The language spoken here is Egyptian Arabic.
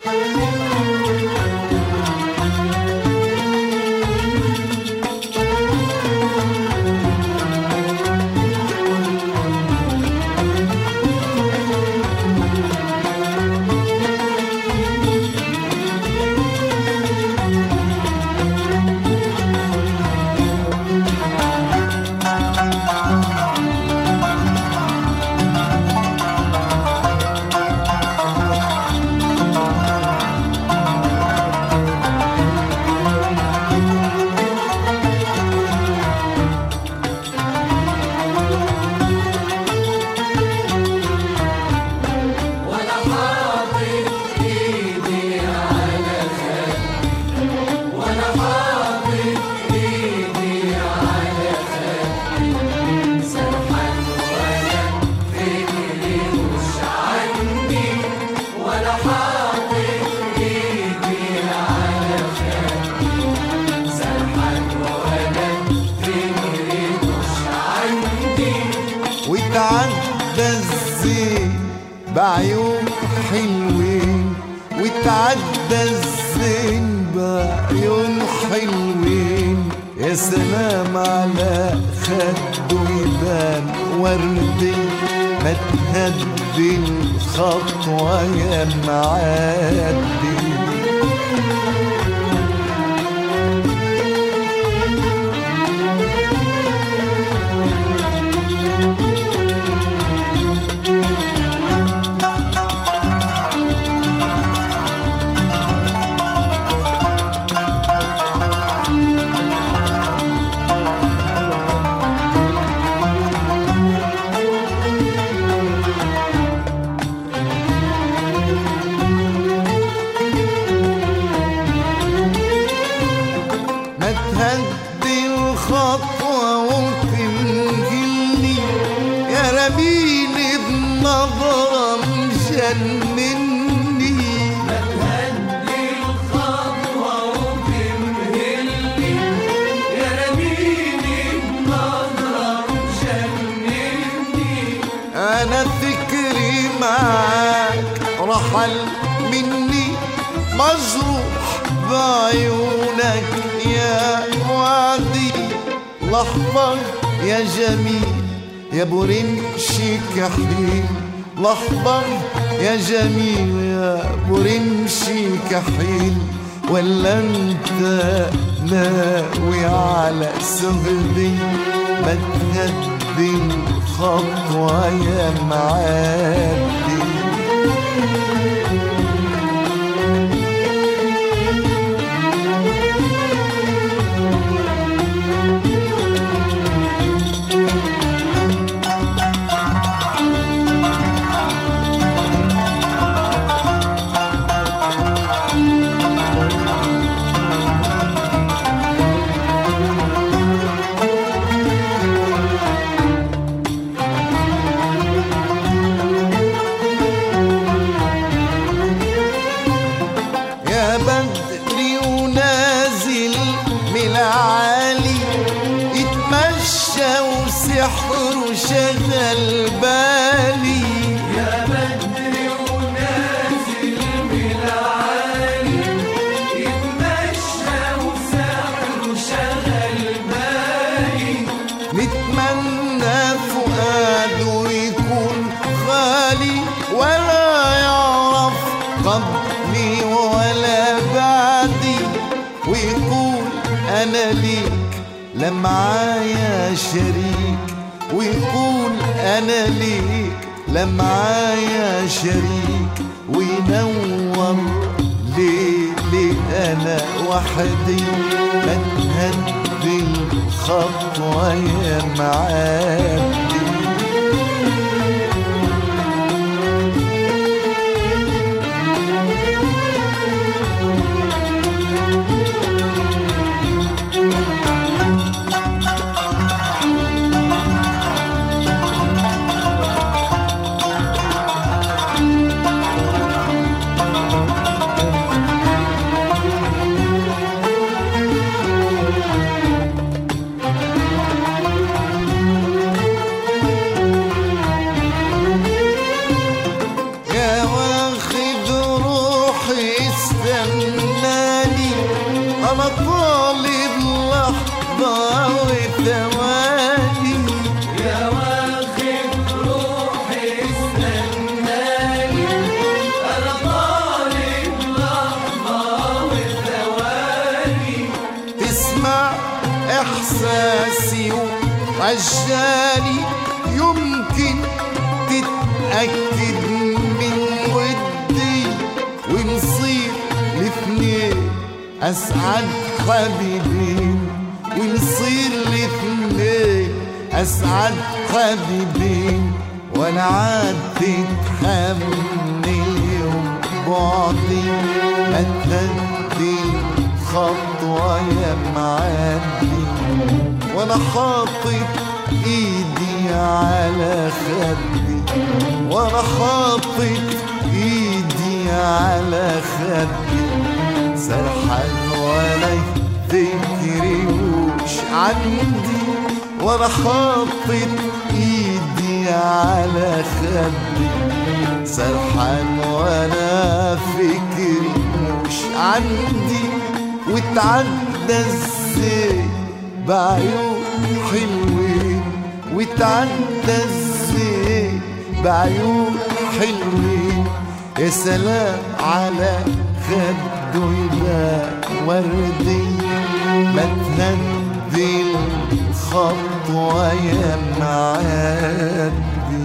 وتعدى الزين بعيون حلوين وتعدى الزين بعيون حلوين يا سلام على خده يبان وردي ما تهدي الخطوة يا معدي ما تهدي الخطوة وتنجلني يا رميلي بنظرة مجنني أنا فكري معاك رحل مني مجروح بعيونك يا وعدي لحظة يا جميل يا برمشي كحيل لحظة يا جميل يا برمشي كحيل ولا انت ناوي على سهدي ما تهدي الخطوة يا معدي يا بدري ونازل من العالي يتمشى وسحره شغل بالي يا بدري ونازل من العالي يتمشى وسحره شغل بالي نتمنى فؤاده يكون خالي ولا يعرف قبلي ولا بعدي ويقول انا ليك لا معايا شريك ويقول انا ليك لا معايا شريك وينور ليلي انا وحدي ما تهدي الخطوة يا معدي استناني انا طالب لحظة وثواني يا واخد روحي استناني انا طالب لحظة وثواني تسمع احساسي وعجالي يمكن تتأكد من ودي ونصير الاثنين اسعد حبيبين ونصير الاثنين اسعد حبيبين وانا عاد تتحمل يوم بعدي ما تهدي خطوة يا معدي وانا حاطط ايدي على خدي وانا حاطط ايدي على خدي سرحان وانا فكري وش عندي وانا حاطط ايدي على خدي سرحان وانا فكري مش عندي وتعدى ازاي بعيون حلوين وتعدى ازاي بعيون حلوين يا سلام على خده يبقى وردي ما تهدي الخطوة يا معدي